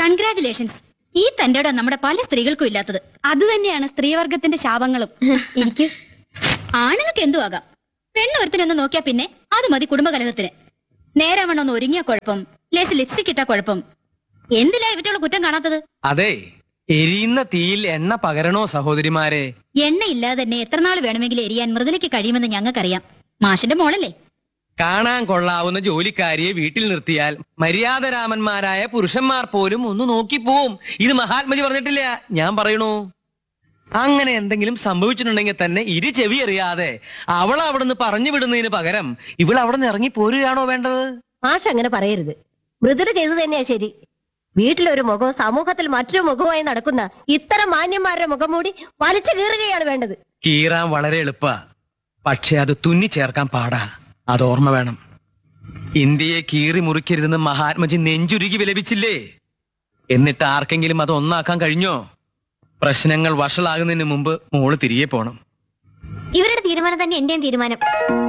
congratulations ഈ തന്റെ നമ്മുടെ പല സ്ത്രീകൾക്കും ഇല്ലാത്തത് അത് തന്നെയാണ് സ്ത്രീവർഗത്തിന്റെ ശാപങ്ങളും എനിക്ക് ആണുങ്ങൾക്ക് എന്തു ആകാം പെണ്ണൊരുത്തിനൊന്ന് നോക്കിയാ പിന്നെ അത് മതി കുടുംബകലഹത്തിന് നേരാവണ്ണം ഒന്ന് ഒരുങ്ങിയ കുഴപ്പം ലേസ് ലിപ്സ്റ്റിക് ഇട്ട കുഴപ്പം എന്തിലാ ഇവറ്റുള്ള കുറ്റം കാണാത്തത് അതെ എരിയുന്ന തീയിൽ എണ്ണ പകരണോ സഹോദരിമാരെ എണ്ണയില്ലാതെ തന്നെ എത്ര നാൾ വേണമെങ്കിലും എരിയാൻ മൃദുലയ്ക്ക് കഴിയുമെന്ന് ഞങ്ങൾക്കറിയാം മാഷിന്റെ മോളല്ലേ കാണാൻ കൊള്ളാവുന്ന ജോലിക്കാരിയെ വീട്ടിൽ നിർത്തിയാൽ മര്യാദരാമന്മാരായ പുരുഷന്മാർ പോലും ഒന്ന് നോക്കിപ്പോവും ഇത് മഹാത്മജി പറഞ്ഞിട്ടില്ല ഞാൻ പറയണു അങ്ങനെ എന്തെങ്കിലും സംഭവിച്ചിട്ടുണ്ടെങ്കിൽ തന്നെ ഇരു ചെവി അറിയാതെ അവൾ അവിടുന്ന് പറഞ്ഞു വിടുന്നതിന് പകരം ഇവൾ അവിടെ നിന്ന് ഇറങ്ങി പോരുകയാണോ വേണ്ടത് മാഷ് അങ്ങനെ പറയരുത് മൃദുല ചെയ്തു തന്നെയാ ശരി വീട്ടിലൊരു മുഖവും സമൂഹത്തിൽ മറ്റൊരു മുഖവുമായി നടക്കുന്ന ഇത്തരം മാന്യന്മാരുടെ മുഖം മൂടി വലിച്ചു കീറുകയാണ് വേണ്ടത് കീറാൻ വളരെ എളുപ്പ പക്ഷെ അത് തുന്നി ചേർക്കാൻ പാടാ അത് ഓർമ്മ വേണം ഇന്ത്യയെ കീറി മുറിക്കരുതെന്ന് മഹാത്മജി നെഞ്ചുരുകി വിലപിച്ചില്ലേ എന്നിട്ട് ആർക്കെങ്കിലും അത് ഒന്നാക്കാൻ കഴിഞ്ഞോ പ്രശ്നങ്ങൾ വഷളാകുന്നതിന് മുമ്പ് മോള് തിരികെ പോണം ഇവരുടെ തീരുമാനം തന്നെ എന്റെയും തീരുമാനം